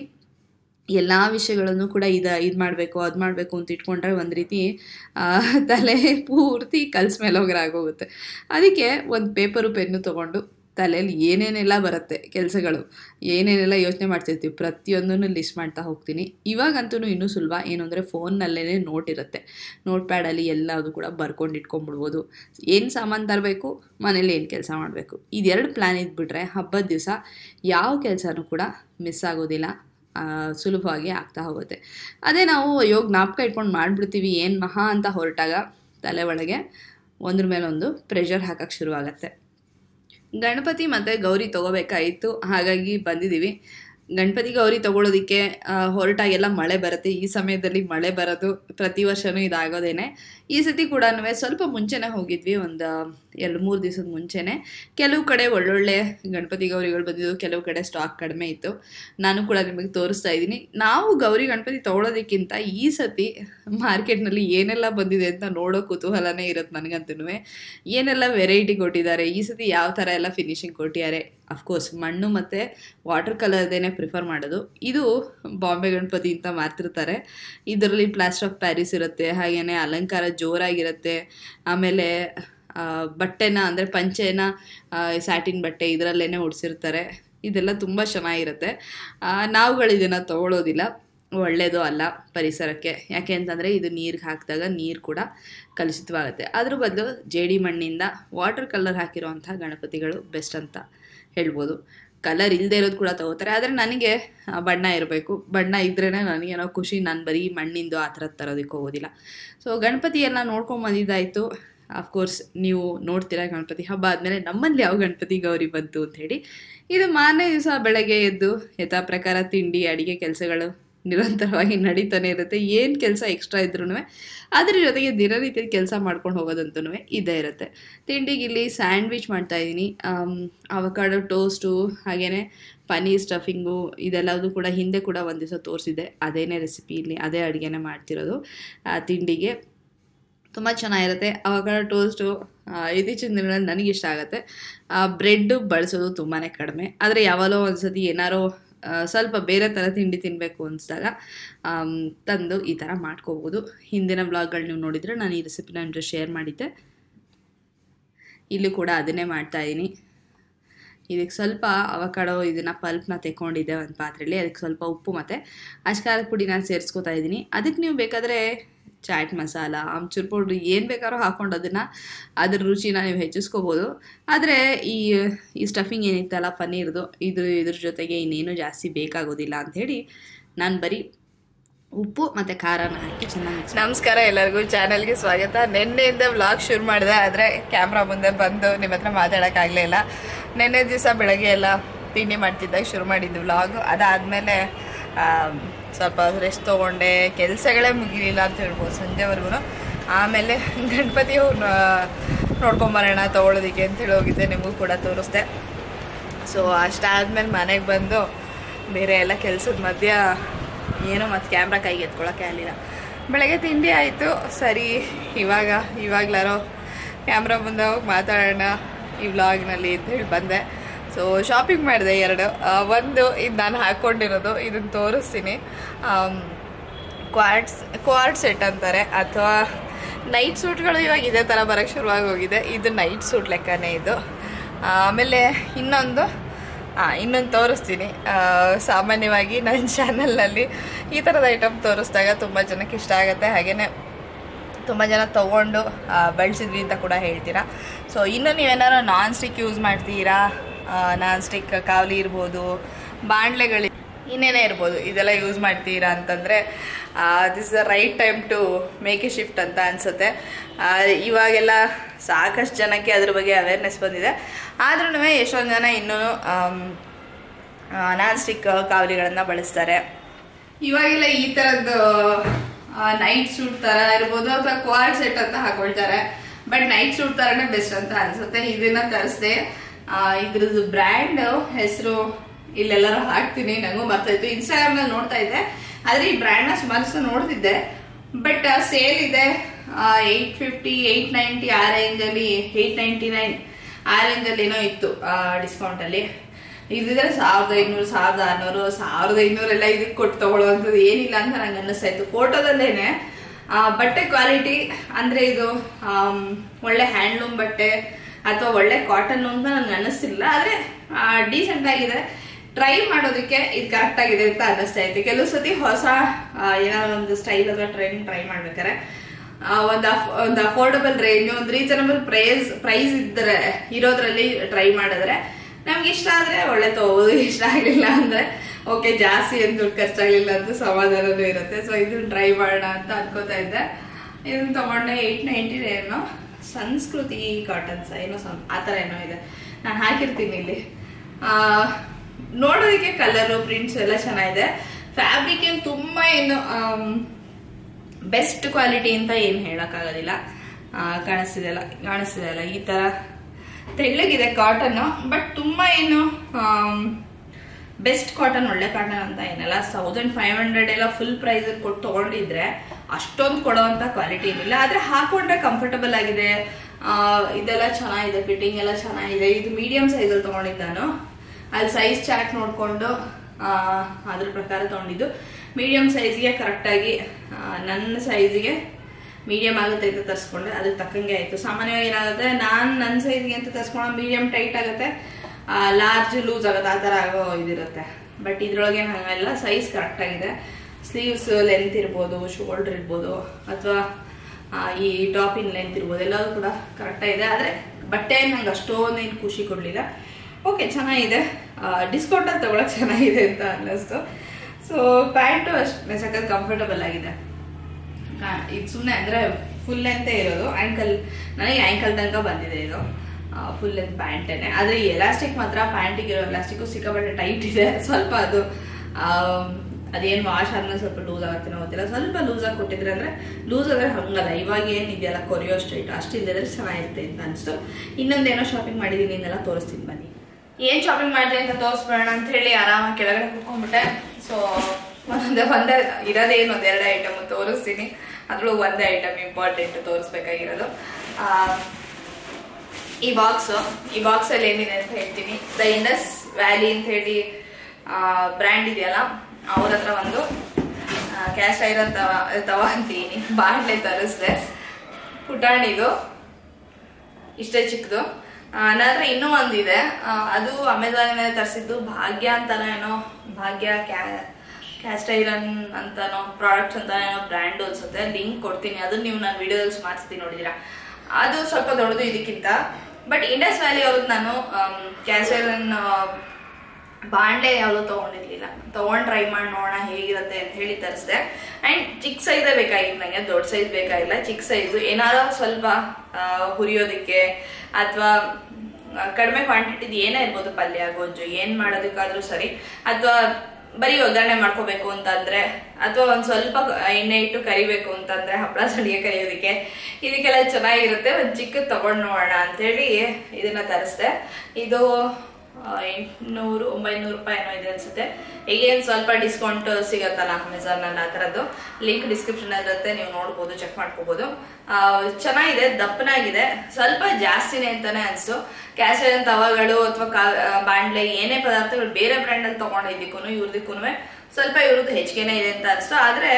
ಎಲ್ಲ ವಿಷಯಗಳನ್ನು ಕೂಡ ಇದು ಇದು ಮಾಡಬೇಕು ಅದು ಮಾಡಬೇಕು ಅಂತ ಇಟ್ಕೊಂಡ್ರೆ ಒಂದು ರೀತಿ ಆ, ತಲೆ ಪೂರ್ತಿ ಕಲ್ಸ್ ಮೇಲೆ ಹೋಗ್ರಾಗೋಗುತ್ತೆ ಅದಕ್ಕೆ ಒಂದು ಪೇಪರು ಪೆನ್ನು ತೊಗೊಂಡು ತಲೆಯಲ್ಲಿ ಏನೇನೆಲ್ಲ ಬರುತ್ತೆ ಕೆಲಸಗಳು ಏನೇನೆಲ್ಲ ಯೋಚನೆ ಮಾಡ್ತಿರ್ತೀವಿ ಪ್ರತಿಯೊಂದನ್ನು ಲಿಸ್ಟ್ ಮಾಡ್ತಾ ಹೋಗ್ತೀನಿ ಇವಾಗಂತೂ ಇನ್ನೂ ಸುಲಭ ಏನು ಅಂದರೆ ಫೋನ್ನಲ್ಲೇ ನೋಟ್ ಇರುತ್ತೆ ನೋಟ್ ಪ್ಯಾಡಲ್ಲಿ ಎಲ್ಲದು ಕೂಡ ಬರ್ಕೊಂಡು ಇಟ್ಕೊಂಡ್ಬಿಡ್ಬೋದು ಏನು ಸಾಮಾನು ತರಬೇಕು ಮನೇಲಿ ಏನು ಕೆಲಸ ಮಾಡಬೇಕು ಇದೆರಡು ಪ್ಲ್ಯಾನ್ ಇದ್ಬಿಟ್ರೆ ಹಬ್ಬದ ದಿವಸ ಯಾವ ಕೆಲಸನೂ ಕೂಡ ಮಿಸ್ ಆಗೋದಿಲ್ಲ ಆ, ಸುಲಭವಾಗಿ ಆಗ್ತಾ ಹೋಗುತ್ತೆ ಅದೇ ನಾವು ಅಯ್ಯೋ ಜ್ಞಾಪಕ ಇಟ್ಕೊಂಡು ಮಾಡಿಬಿಡ್ತೀವಿ ಏನು ಮಹಾ ಅಂತ ಹೊರಟಾಗ ತಲೆ ಒಳಗೆ ಒಂದ್ರ ಮೇಲೊಂದು ಪ್ರೆಷರ್ ಹಾಕಕ್ಕೆ ಶುರುವಾಗತ್ತೆ ಗಣಪತಿ ಮತ್ತು ಗೌರಿ ತೊಗೋಬೇಕಾಯಿತು ಹಾಗಾಗಿ ಬಂದಿದ್ದೀವಿ ಗಣಪತಿ ಗೌರಿ ತಗೊಳ್ಳೋದಕ್ಕೆ ಆ, ಹೊರಟಾಗೆಲ್ಲ ಮಳೆ ಬರುತ್ತೆ ಈ ಸಮಯದಲ್ಲಿ ಮಳೆ ಬರೋದು ಪ್ರತಿ ವರ್ಷನೂ ಇದಾಗೋದೇನೆ ಈ ಸತಿ ಕೂಡ ಸ್ವಲ್ಪ ಮುಂಚೆನೇ ಹೋಗಿದ್ವಿ ಒಂದು ಎರಡು ಮೂರು ದಿವಸದ ಮುಂಚೆನೆ ಕೆಲವು ಕಡೆ ಒಳ್ಳೊಳ್ಳೆ ಗಣಪತಿ ಗೌರಿಗಳು ಬಂದಿದ್ದು ಕೆಲವು ಕಡೆ ಸ್ಟಾಕ್ ಕಡಿಮೆ ಇತ್ತು ನಾನು ಕೂಡ ನಿಮಗೆ ತೋರಿಸ್ತಾ ಇದ್ದೀನಿ ನಾವು ಗೌರಿ ಗಣಪತಿ ತಗೊಳ್ಳೋದಕ್ಕಿಂತ ಈ ಸತಿ ಮಾರ್ಕೆಟ್ನಲ್ಲಿ ಏನೆಲ್ಲ ಬಂದಿದೆ ಅಂತ ನೋಡೋ ಕುತೂಹಲನೇ ಇರುತ್ತೆ ನನಗಂತೂ ಏನೆಲ್ಲ ವೆರೈಟಿ ಕೊಟ್ಟಿದ್ದಾರೆ ಈ ಸತಿ ಯಾವ ಥರ ಎಲ್ಲ ಫಿನಿಶಿಂಗ್ ಕೊಟ್ಟಿದ್ದಾರೆ ಅಫ್ಕೋರ್ಸ್ ಮಣ್ಣು ಮತ್ತು ವಾಟರ್ ಕಲರ್ದೇನೆ ಪ್ರಿಫರ್ ಮಾಡೋದು ಇದು ಬಾಂಬೆ ಗಣಪತಿ ಅಂತ ಮಾರ್ತಿರ್ತಾರೆ ಇದರಲ್ಲಿ ಪ್ಲಾಸ್ಟರ್ ಆಫ್ ಪ್ಯಾರಿಸ್ ಇರುತ್ತೆ ಹಾಗೆಯೇ ಅಲಂಕಾರ ಜೋರಾಗಿರುತ್ತೆ ಆಮೇಲೆ ಆ, ಬಟ್ಟೆನ ಅಂದರೆ ಪಂಚೆನ ಸ್ಯಾಟಿನ್ ಬಟ್ಟೆ ಇದರಲ್ಲೇ ಉಡ್ಸಿರ್ತಾರೆ ಇದೆಲ್ಲ ತುಂಬ ಚೆನ್ನಾಗಿರುತ್ತೆ ಆ, ನಾವುಗಳು ಇದನ್ನು ತಗೊಳ್ಳೋದಿಲ್ಲ ಒಳ್ಳೆಯದು ಅಲ್ಲ ಪರಿಸರಕ್ಕೆ ಯಾಕೆ ಅಂತಂದರೆ ಇದು ನೀರಿಗೆ ಹಾಕಿದಾಗ ನೀರು ಕೂಡ ಕಲುಷಿತವಾಗುತ್ತೆ ಅದ್ರ ಬದಲು ಜೇಡಿ ಮಣ್ಣಿಂದ ವಾಟರ್ ಕಲರ್ ಹಾಕಿರುವಂಥ ಗಣಪತಿಗಳು ಬೆಸ್ಟ್ ಅಂತ ಹೇಳ್ಬೋದು ಕಲರ್ ಇಲ್ಲದೆ ಇರೋದು ಕೂಡ ತಗೋತಾರೆ ಆದರೆ ನನಗೆ ಆ, ಬಣ್ಣ ಇರಬೇಕು ಬಣ್ಣ ಇದ್ರೇ ನನಗೇನೋ ಖುಷಿ ನಾನು ಬರೀ ಮಣ್ಣಿಂದು ಆ ಥರದ್ದು ತರೋದಕ್ಕೆ ಹೋಗೋದಿಲ್ಲ ಸೊ ಗಣಪತಿ ಎಲ್ಲ ನೋಡ್ಕೊಂಡು ಬಂದಿದ್ದಾಯಿತು ಅಫ್ಕೋರ್ಸ್ ನೀವು ನೋಡ್ತೀರಾ ಗಣಪತಿ ಹಬ್ಬ ಆದಮೇಲೆ ನಮ್ಮಲ್ಲಿ ಯಾವ ಗಣಪತಿ ಗೌರಿ ಬಂತು ಅಂತ ಹೇಳಿ ಇದು ಮಾರನೇ ದಿವಸ ಬೆಳಗ್ಗೆ ಎದ್ದು ಯಥಾ ಪ್ರಕಾರ ತಿಂಡಿ ಅಡಿಗೆ ಕೆಲಸಗಳು ನಿರಂತರವಾಗಿ ನಡೀತಾನೆ ಇರುತ್ತೆ ಏನು ಕೆಲಸ ಎಕ್ಸ್ಟ್ರಾ ಇದ್ರೂ ಅದ್ರ ಜೊತೆಗೆ ದಿನನಿತ್ಯದ ಕೆಲಸ ಮಾಡ್ಕೊಂಡು ಹೋಗೋದಂತೂ ಇದೇ ಇರುತ್ತೆ ತಿಂಡಿಗೆ ಇಲ್ಲಿ ಸ್ಯಾಂಡ್ವಿಚ್ ಮಾಡ್ತಾಯಿದ್ದೀನಿ ಅವಕಾಡೋ ಟೋಸ್ಟು ಹಾಗೆಯೇ ಪನೀರ್ ಸ್ಟಫಿಂಗು ಇದೆಲ್ಲದು ಕೂಡ ಹಿಂದೆ ಕೂಡ ಒಂದು ದಿವಸ ತೋರಿಸಿದೆ ಅದೇನೇ ರೆಸಿಪಿ ಇಲ್ಲಿ ಅದೇ ಅಡುಗೆನೇ ಮಾಡ್ತಿರೋದು ಆ, ತಿಂಡಿಗೆ ತುಂಬ ಚೆನ್ನಾಗಿರುತ್ತೆ ಅವಾಗ ಟೋಸ್ಟು ಇತ್ತೀಚಿನ ದಿನಗಳಲ್ಲಿ ನನಗೆ ಇಷ್ಟ ಆಗುತ್ತೆ ಬ್ರೆಡ್ಡು ಬಳಸೋದು ತುಂಬಾ ಕಡಿಮೆ ಆದರೆ ಯಾವಾಗಲೋ ಒಂದು ಸತಿ ಏನಾರೋ ಆ, ಸ್ವಲ್ಪ ಬೇರೆ ಥರ ತಿಂಡಿ ತಿನ್ನಬೇಕು ಅನಿಸಿದಾಗ ತಂದು ಈ ಥರ ಮಾಡ್ಕೋಬೋದು ಹಿಂದಿನ ಬ್ಲಾಗ್ಗಳು ನೀವು ನೋಡಿದರೆ ನಾನು ಈ ರೆಸಿಪಿನ ನಿಮ್ಮ ಜೊತೆ ಶೇರ್ ಮಾಡಿದ್ದೆ ಇಲ್ಲೂ ಕೂಡ ಅದನ್ನೇ ಮಾಡ್ತಾಯಿದ್ದೀನಿ ಇದಕ್ಕೆ ಸ್ವಲ್ಪ ಅವಕಾಡೋ ಇದನ್ನು ಪಲ್ಪ್ನ ತೆಕ್ಕೊಂಡಿದ್ದೆ ಒಂದು ಪಾತ್ರೆಯಲ್ಲಿ ಅದಕ್ಕೆ ಸ್ವಲ್ಪ ಉಪ್ಪು ಮತ್ತು ಅಚ್ಕಾರದ ಪುಡಿನ ಸೇರಿಸ್ಕೊತಾ ಇದ್ದೀನಿ ಅದಕ್ಕೆ ನೀವು ಬೇಕಾದರೆ ಚಾಟ್ ಮಸಾಲ ಆಮ್ಚೂರ್ ಪೌಡ್ರ್ ಏನು ಬೇಕಾದ್ರೂ ಹಾಕ್ಕೊಂಡು ಅದನ್ನು ಅದ್ರ ರುಚಿನ ನೀವು ಹೆಚ್ಚಿಸ್ಕೋಬೋದು ಆದರೆ ಈ ಈ ಸ್ಟಫಿಂಗ್ ಏನಿತ್ತಲ್ಲ ಪನ್ನೀರ್ದು ಇದ್ರ ಇದ್ರ ಜೊತೆಗೆ ಇನ್ನೇನು ಜಾಸ್ತಿ ಬೇಕಾಗೋದಿಲ್ಲ ಅಂಥೇಳಿ ನಾನು ಬರೀ ಉಪ್ಪು ಮತ್ತು ಖಾರನ ಹಾಕಿ ಚೆನ್ನಾಗಿ ನಮಸ್ಕಾರ ಎಲ್ಲರಿಗೂ ಚಾನಲ್ಗೆ ಸ್ವಾಗತ ನಿನ್ನೆಯಿಂದ ವ್ಲಾಗ್ ಶುರು ಮಾಡಿದೆ ಆದರೆ ಕ್ಯಾಮ್ರಾ ಮುಂದೆ ಬಂದು ನಿಮ್ಮ ಹತ್ರ ಮಾತಾಡೋಕ್ಕಾಗಲೇ ಇಲ್ಲ ನಿನ್ನೆ ದಿವಸ ಬೆಳಗ್ಗೆ ಎಲ್ಲ ತಿಂಡಿ ಮಾಡ್ತಿದ್ದಾಗ ಶುರು ಮಾಡಿದ್ದು ವ್ಲಾಗ್ ಅದಾದಮೇಲೆ ಸ್ವಲ್ಪ ರೆಸ್ಟ್ ತೊಗೊಂಡೆ ಕೆಲಸಗಳೇ ಮುಗಿಲಿಲ್ಲ ಅಂತ ಹೇಳ್ಬೋದು ಸಂಜೆವರೆಗೂ ಆಮೇಲೆ ಗಣಪತಿ ಅವ್ರನ್ನ ನೋಡ್ಕೊಂಬರೋಣ ತೊಗೊಳೋದಕ್ಕೆ ಅಂತೇಳಿ ಹೋಗಿದ್ದೆ ನಿಮಗೂ ಕೂಡ ತೋರಿಸ್ದೆ ಸೊ ಅಷ್ಟಾದ್ಮೇಲೆ ಮನೆಗೆ ಬಂದು ಬೇರೆ ಎಲ್ಲ ಕೆಲಸದ ಮಧ್ಯ ಏನೋ ಮತ್ತು ಕ್ಯಾಮ್ರಾ ಕೈಗೆ ಎತ್ಕೊಳ್ಳೋಕೆ ಆಗಲಿಲ್ಲ ಬೆಳಗ್ಗೆ ತಿಂಡಿ ಆಯಿತು ಸರಿ ಇವಾಗ ಇವಾಗ್ಲಾರೋ ಕ್ಯಾಮ್ರಾ ಮುಂದೆ ಹೋಗಿ ಮಾತಾಡೋಣ ಈ ವ್ಲಾಗ್ನಲ್ಲಿ ಅಂತ ಹೇಳಿ ಬಂದೆ ಸೊ ಶಾಪಿಂಗ್ ಮಾಡಿದೆ ಎರಡು ಆ, ಒಂದು ಇದು ನಾನು ಹಾಕ್ಕೊಂಡಿರೋದು ಇದನ್ನು ತೋರಿಸ್ತೀನಿ ಕ್ವಾರ್ಟ್ಸ್ ಕ್ವಾರ್ಟ್ ಸೆಟ್ ಅಂತಾರೆ ಅಥವಾ ನೈಟ್ ಸೂಟ್ಗಳು ಇವಾಗ ಇದೇ ಥರ ಬರೋಕ್ಕೆ ಶುರುವಾಗಿ ಹೋಗಿದೆ ಇದು ನೈಟ್ ಸೂಟ್ ಲೆಕ್ಕನೇ ಇದು ಆಮೇಲೆ ಇನ್ನೊಂದು ಹಾಂ ಇನ್ನೊಂದು ತೋರಿಸ್ತೀನಿ ಆ, ಸಾಮಾನ್ಯವಾಗಿ ನನ್ನ ಚಾನಲ್ನಲ್ಲಿ ಈ ಥರದ ಐಟಮ್ ತೋರಿಸಿದಾಗ ತುಂಬ ಜನಕ್ಕೆ ಇಷ್ಟ ಆಗುತ್ತೆ ಹಾಗೆಯೇ ತುಂಬ ಜನ ತೊಗೊಂಡು ಬಳಸಿದ್ವಿ ಅಂತ ಕೂಡ ಹೇಳ್ತೀರಾ ಸೊ ಇನ್ನು ನೀವೇನಾರು ನಾನ್ ಸ್ಟಿಕ್ ಯೂಸ್ ಮಾಡ್ತೀರಾ ನಾನ್ ಸ್ಟಿಕ್ ಕಾವಲಿ ಇರ್ಬೋದು ಬಾಣಲೆಗಳು ಇನ್ನೇನೇ ಇರ್ಬೋದು ಇದೆಲ್ಲ ಯೂಸ್ ಮಾಡ್ತೀರಾ ಅಂತಂದರೆ this is the right time to make a shift ಅಂತ ಅನಿಸುತ್ತೆ ಇವಾಗೆಲ್ಲ ಸಾಕಷ್ಟು ಜನಕ್ಕೆ ಅದ್ರ ಬಗ್ಗೆ ಅವೇರ್ನೆಸ್ ಬಂದಿದೆ ಆದ್ರೂ ಎಷ್ಟೊಂದು ಜನ ಇನ್ನೂ ನಾನ್ ಸ್ಟಿಕ್ ಕಾವಲಿಗಳನ್ನು ಬಳಸ್ತಾರೆ ಇವಾಗೆಲ್ಲ ಈ ಥರದ್ದು ನೈಟ್ ಸೂಟ್ ತರ ಇರ್ಬೋದು ಅಥವಾ ಕ್ವಾಡ್ ಸೆಟ್ ಅಂತ ಹಾಕೊಳ್ತಾರೆ ಬಟ್ ನೈಟ್ ಸೂಟ್ ತರನೇ ಬೆಸ್ಟ್ ಅಂತ ಅನ್ಸುತ್ತೆ ಇದನ್ನ ತರಿಸ್ದೆ ಇದ್ರದ್ದು ಬ್ರ್ಯಾಂಡ್ ಹೆಸರು ಇಲ್ಲೆಲ್ಲರೂ ಹಾಕ್ತೀನಿ ನನಗೂ ಮರ್ತಾಯ್ತು ಇನ್ಸ್ಟಾಗ್ರಾಮ್ ನಲ್ಲಿ ನೋಡ್ತಾ ಇದ್ದೆ ಆದ್ರೆ ಈ ಬ್ರ್ಯಾಂಡ್ ನ ಸುಮಾರು ಸಲ ನೋಡ್ತಿದ್ದೆ ಬಟ್ ಸೇಲ್ ಇದೆ ಏಯ್ಟ್ ಫಿಫ್ಟಿ ಏಯ್ಟ್ ನೈಂಟಿ ಆ ರೇಂಜ್ ಅಲ್ಲಿ ಏಯ್ಟ್ ನೈಂಟಿ ನೈನ್ ಆ ರೇಂಜ್ ಅಲ್ಲಿ ಏನೋ ಇತ್ತು ಡಿಸ್ಕೌಂಟ್ ಅಲ್ಲಿ ಇದಿದ್ರೆ ಸಾವಿರದ ಐನೂರು ಸಾವಿರದ ಆರ್ನೂರು ಸಾವಿರದ ಐನೂರೆಲ್ಲ ಇದಕ್ಕೆ ಕೊಟ್ಟು ತಗೊಳ್ಳುವಂಥದ್ದು ಏನಿಲ್ಲ ಅಂತ ನಂಗೆ ಅನ್ನಿಸ್ತಾ ಇತ್ತು ಫೋಟೋದಲ್ಲೇನೆ ಆ, ಬಟ್ಟೆ ಕ್ವಾಲಿಟಿ ಅಂದ್ರೆ ಇದು ಆಮ್, ಒಳ್ಳೆ ಹ್ಯಾಂಡ್ಲೂಮ್ ಬಟ್ಟೆ ಅಥವಾ ಒಳ್ಳೆ ಕಾಟನ್ ಅಂತ ನನ್ಗೆ ಅನ್ನಿಸ್ತಿಲ್ಲ ಆದ್ರೆ ಡೀಸೆಂಟ್ ಆಗಿದೆ ಟ್ರೈ ಮಾಡೋದಕ್ಕೆ ಇದು ಕರೆಕ್ಟ್ ಆಗಿದೆ ಅಂತ ಅನ್ನಿಸ್ತಾ ಇತ್ತು ಕೆಲವು ಸತಿ ಹೊಸ ಆ, ಏನಾದ್ರು ಒಂದು ಸ್ಟೈಲ್ ಅಥವಾ ಟ್ರೆಂಡ್ ಟ್ರೈ ಮಾಡ್ಬೇಕಾರೆ ಆ, ಒಂದು ಅಫ್ ಒಂದು ಅಫೋರ್ಡಬಲ್ ರೇಂಜ್ ಒಂದು ರೀಸನಬಲ್ ಪ್ರೈಸ್ ಪ್ರೈಸ್ ಇದ್ದರೆ ಇರೋದ್ರಲ್ಲಿ ಟ್ರೈ ಮಾಡಿದ್ರೆ ನಮ್ಗೆ ಇಷ್ಟ ಆದ್ರೆ ಒಳ್ಳೆ ತಗೋಬೋದು ಇಷ್ಟ ಆಗಲಿಲ್ಲ ಅಂದ್ರೆ ಓಕೆ ಜಾಸ್ತಿ ಏನು ದುಡ್ಡು ಖರ್ಚಾಗ್ಲಿಲ್ಲ ಅಂತ ಸಮಾಧಾನನೂ ಇರುತ್ತೆ ಸೊ ಇದನ್ನ ಟ್ರೈ ಮಾಡೋಣ ಅಂತ ಅನ್ಕೋತಾ ಇದ್ದೆ ಇದನ್ನ ತಗೊಂಡೆ ಏಯ್ಟ್ ನೈಂಟಿ ಏನೋ ಸಂಸ್ಕೃತಿ ಕಾಟನ್ಸ್ ಏನೋ ಸಂ ಆ ಥರ ಏನೋ ಇದೆ ನಾನು ಹಾಕಿರ್ತೀನಿ ಇಲ್ಲಿ ನೋಡೋದಕ್ಕೆ ಕಲರು ಪ್ರಿಂಟ್ಸ್ ಎಲ್ಲ ಚೆನ್ನಾಗಿದೆ ಫ್ಯಾಬ್ರಿಕ್ ಏನು ತುಂಬ ಏನು ಬೆಸ್ಟ್ ಕ್ವಾಲಿಟಿ ಅಂತ ಏನು ಹೇಳೋಕ್ಕಾಗೋದಿಲ್ಲ ಆ, ಕಾಣಿಸ್ತಿದೆಯಲ್ಲ ಕಾಣಿಸ್ತಿದೆಯಲ್ಲ ಈ ಥರ ತೆಳ್ಳಗಿದೆ ಕಾಟನ್ ಬಟ್ ತುಂಬ ಏನು ಬೆಸ್ಟ್ ಕಾಟನ್ ಒಳ್ಳೆ ಕಾಟನ್ ಅಂತ ಏನಲ್ಲ ತೌಸಂಡ್ ಫೈವ್ ಹಂಡ್ರೆಡ್ ಎಲ್ಲ ಫುಲ್ ಪ್ರೈಸ್ ಕೊಟ್ಟು ತಗೊಂಡಿದ್ರೆ ಅಷ್ಟೊಂದು ಕೊಡೋವಂಥ ಕ್ವಾಲಿಟಿ ಏನಿಲ್ಲ ಆದರೆ ಹಾಕೊಂಡ್ರೆ ಕಂಫರ್ಟಬಲ್ ಆಗಿದೆ ಆ, ಇದೆಲ್ಲ ಚೆನ್ನಾಗಿದೆ ಫಿಟ್ಟಿಂಗ್ ಎಲ್ಲ ಚೆನ್ನಾಗಿದೆ ಇದು ಮೀಡಿಯಂ ಸೈಜಲ್ಲಿ ತೊಗೊಂಡಿದ್ದು ನಾನು ಅಲ್ಲಿ ಸೈಜ್ ಚಾರ್ಟ್ ನೋಡಿಕೊಂಡು ಅದ್ರ ಪ್ರಕಾರ ತೊಗೊಂಡಿದ್ದು ಮೀಡಿಯಂ ಸೈಜ್ಗೆ ಕರೆಕ್ಟಾಗಿ ನನ್ನ ಸೈಜ್ಗೆ ಮೀಡಿಯಂ ಆಗುತ್ತೆ ಅಂತ ತರಿಸ್ಕೊಂಡೆ ಅದಕ್ಕೆ ತಕ್ಕಂಗೆ ಆಯಿತು ಸಾಮಾನ್ಯವಾಗಿ ಏನಾಗುತ್ತೆ ನಾನು ನನ್ನ ಸೈಜ್ಗೆ ಅಂತ ತರಿಸ್ಕೊಂಡು ಮೀಡಿಯಂ ಟೈಟ್ ಆಗುತ್ತೆ ಲಾರ್ಜ್ ಲೂಸ್ ಆಗುತ್ತೆ ಆ ಥರ ಆಗೋ ಇದಿರುತ್ತೆ ಬಟ್ ಇದ್ರೊಳಗೆ ಹಾಗೆಲ್ಲ ಸೈಜ್ ಕರೆಕ್ಟಾಗಿದೆ ಸ್ಲೀವ್ಸ್ ಲೆಂತ್ ಇರ್ಬೋದು ಶೋಲ್ಡರ್ ಇರ್ಬೋದು ಅಥವಾ ಈ ಟಾಪಿನ ಲೆಂತ್ ಇರ್ಬೋದು ಎಲ್ಲವೂ ಕೂಡ ಕರೆಕ್ಟಾಗಿದೆ ಆದರೆ ಬಟ್ಟೆ ನಂಗೆ ಅಷ್ಟೊಂದೇನು ಖುಷಿ ಕೊಡಲಿಲ್ಲ ಓಕೆ ಚೆನ್ನಾಗಿದೆ ಡಿಸ್ಕೌಂಟಲ್ಲಿ ತೊಗೊಳಕ್ಕೆ ಚೆನ್ನಾಗಿದೆ ಅಂತ ಅನ್ನಿಸ್ತು ಸೊ ಪ್ಯಾಂಟು ಅಷ್ಟು ಸಖತ್ ಕಂಫರ್ಟಬಲ್ ಆಗಿದೆ ಕಾ- ಇದು ಸುಮ್ಮನೆ ಅಂದರೆ ಫುಲ್ ಲೆಂತೇ ಇರೋದು ಆ್ಯಂಕಲ್ ನನಗೆ ಆ್ಯಂಕಲ್ ತನಕ ಬಂದಿದೆ ಇದು ಫುಲ್ ಲೆಂತ್ ಪ್ಯಾಂಟೇನೆ ಆದರೆ ಈ ಎಲಾಸ್ಟಿಕ್ ಮಾತ್ರ ಪ್ಯಾಂಟಿಗೆ ಇರೋ ಎಲಾಸ್ಟಿಕ್ಕು ಸಿಕ್ಕಾಪಟ್ಟೆ ಟೈಟ್ ಇದೆ ಸ್ವಲ್ಪ ಅದು ಅದೇನು ವಾಶ್ ಆದ್ಮೇಲೆ ಸ್ವಲ್ಪ ಲೂಸ್ ಆಗುತ್ತೆ ಗೊತ್ತಿಲ್ಲ ಸ್ವಲ್ಪ ಲೂಸ್ ಆಗಿ ಕೊಟ್ಟಿದ್ರೆ ಅಂದರೆ ಲೂಸ್ ಆದರೆ ಹಂಗಲ್ಲ ಇವಾಗ ಏನಿದೆಯಲ್ಲ ಕೊರಿಯೋ ಸ್ಟ್ರೈಟ್ ಅಷ್ಟಿಲ್ಲದ್ರೆ ಚೆನ್ನಾಗಿರುತ್ತೆ ಅಂತ ಅನಿಸ್ತು ಇನ್ನೊಂದೇನೋ ಶಾಪಿಂಗ್ ಮಾಡಿದ್ದೀನಿ ಇನ್ನೆಲ್ಲ ತೋರಿಸ್ತೀನಿ ಬನ್ನಿ ಏನ್ ಶಾಪಿಂಗ್ ಮಾಡಿದೆ ಅಂತ ತೋರಿಸ್ಬೇಡ ಅಂತ ಹೇಳಿ ಆರಾಮಾಗಿ ಕೆಳಗಡೆ ಕುತ್ಕೊಂಡ್ಬಿಟ್ಟೆ ಸೊ ಒಂದೇ ಒಂದೇ ಇರೋದೇನು ಒಂದೆರಡು ಐಟಮ್ ತೋರಿಸ್ತೀನಿ ಅದ್ರೊಳಗೆ ಒಂದೇ ಐಟಮ್ ಇಂಪಾರ್ಟೆಂಟ್ ತೋರಿಸ್ಬೇಕಾಗಿರೋದು ಆ, ಈ ಬಾಕ್ಸು ಈ ಬಾಕ್ಸಲ್ಲಿ ಏನಿದೆ ಅಂತ ಹೇಳ್ತೀನಿ ದ ಇಂಡಸ್ ವ್ಯಾಲಿ ಅಂತ ಹೇಳಿ ಬ್ರ್ಯಾಂಡ್ ಇದೆಯಲ್ಲ ಅವ್ರ ಹತ್ರ ಒಂದು ಕ್ಯಾಶ್ ಐರನ್ ತವ ತವ ಅಂತೀನಿ ಬಾಟ್ಲೆ ತರಿಸ್ದೆ ಪುಟಾಣಿದು ಇಷ್ಟೇ ಚಿಕ್ಕದು ನನ್ನ ಹತ್ರ ಇನ್ನೂ ಒಂದಿದೆ ಆ, ಅದು ಅಮೆಝಾನ್ ಮೇಲೆ ತರಿಸಿದ್ದು ಭಾಗ್ಯ ಅಂತಾನೋ ಏನೋ ಭಾಗ್ಯ ಕ್ಯಾ ಕ್ಯಾಸ್ಟ್ ಐರನ್ ಅಂತಾನೋ ಪ್ರಾಡಕ್ಟ್ಸ್ ಅಂತ ಏನೋ ಬ್ರ್ಯಾಂಡ್ ಅನ್ಸುತ್ತೆ ಲಿಂಕ್ ಕೊಡ್ತೀನಿ ಅದನ್ನ ನೀವು ನಾನು ವಿಡಿಯೋದಲ್ಲಿ ಮಾಡ್ತೀನಿ ನೋಡಿದ್ದೀರಾ ಅದು ಸ್ವಲ್ಪ ದೊಡ್ಡದು ಇದಕ್ಕಿಂತ ಬಟ್ ಇಂಡಸ್ ವ್ಯಾಲಿ ಅವ್ರದ್ದು ನಾನು ಕ್ಯಾಸ್ಟ್ ಐರನ್ ಬಾಂಡೆ ಯಾವುದು ತಗೊಂಡಿರ್ಲಿಲ್ಲ ತಗೊಂಡ್ ಟ್ರೈ ಮಾಡಿ ನೋಡೋಣ ಹೇಗಿರುತ್ತೆ ಅಂತ ಹೇಳಿ ತರಿಸಿದೆ ಅಂಡ್ ಚಿಕ್ಕ ಸೈಜೇ ಬೇಕಾಗಿತ್ತು ನಂಗೆ ದೊಡ್ಡ ಸೈಜ್ ಬೇಕಾಗಿಲ್ಲ ಚಿಕ್ಕ ಸೈಜು ಏನಾರ ಸ್ವಲ್ಪ ಆ, ಹುರಿಯೋದಕ್ಕೆ ಅಥವಾ ಕಡಿಮೆ ಕ್ವಾಂಟಿಟಿದು ಏನೇ ಇರ್ಬೋದು ಪಲ್ಯ ಗೊಜ್ಜು ಏನ್ ಮಾಡೋದಕ್ಕಾದ್ರೂ ಸರಿ ಅಥವಾ ಬರೀ ಒಗ್ಗರಣೆ ಮಾಡ್ಕೋಬೇಕು ಅಂತಂದ್ರೆ ಅಥವಾ ಒಂದ್ ಸ್ವಲ್ಪ ಎಣ್ಣೆ ಇಟ್ಟು ಕರಿಬೇಕು ಅಂತಂದ್ರೆ ಹಪ್ಪಳ ಸಂಡಿಗೆ ಕರಿಯೋದಕ್ಕೆ ಇದಕ್ಕೆಲ್ಲ ಚೆನ್ನಾಗಿರುತ್ತೆ ಒಂದ್ ಚಿಕ್ಕದ್ ತಗೊಂಡ್ ನೋಡೋಣ ಅಂತ ಹೇಳಿ ಇದನ್ನ ತರಿಸ್ದೆ ಇದು ಆ, ಎಂಟ್ನೂರು ಒಂಬೈನೂರು ರೂಪಾಯಿ ಏನೋ ಇದೆ ಅನ್ಸುತ್ತೆ ಈಗೇನು ಸ್ವಲ್ಪ ಡಿಸ್ಕೌಂಟ್ ಸಿಗತ್ತಲ್ಲ ಅಮೆಝಾನಲ್ಲಿ ಆ ಥರದ್ದು ಲಿಂಕ್ ಡಿಸ್ಕ್ರಿಪ್ಷನ್ ಇರುತ್ತೆ ನೀವು ನೋಡ್ಬೋದು ಚೆಕ್ ಮಾಡ್ಕೋಬೋದು ಆ, ಚೆನ್ನಾಗಿದೆ ದಪ್ಪನಾಗಿದೆ ಸ್ವಲ್ಪ ಜಾಸ್ತಿನೇ ಅಂತಾನೆ ಅನಿಸ್ತು ಕ್ಯಾಸರಿನ್ ತವಾಗಳು ಅಥವಾ ಕಾ ಆ, ಬಾಂಡ್ಲೆ ಏನೇ ಪದಾರ್ಥಗಳು ಬೇರೆ ಬ್ರ್ಯಾಂಡಲ್ಲಿ ತೊಗೊಂಡಿದ್ದಕ್ಕೂ ಇವ್ರದಕ್ಕೂ ಸ್ವಲ್ಪ ಇವ್ರದ್ದು ಹೆಚ್ಚಿಗೆನೇ ಇದೆ ಅಂತ ಅನಿಸ್ತು ಆದರೆ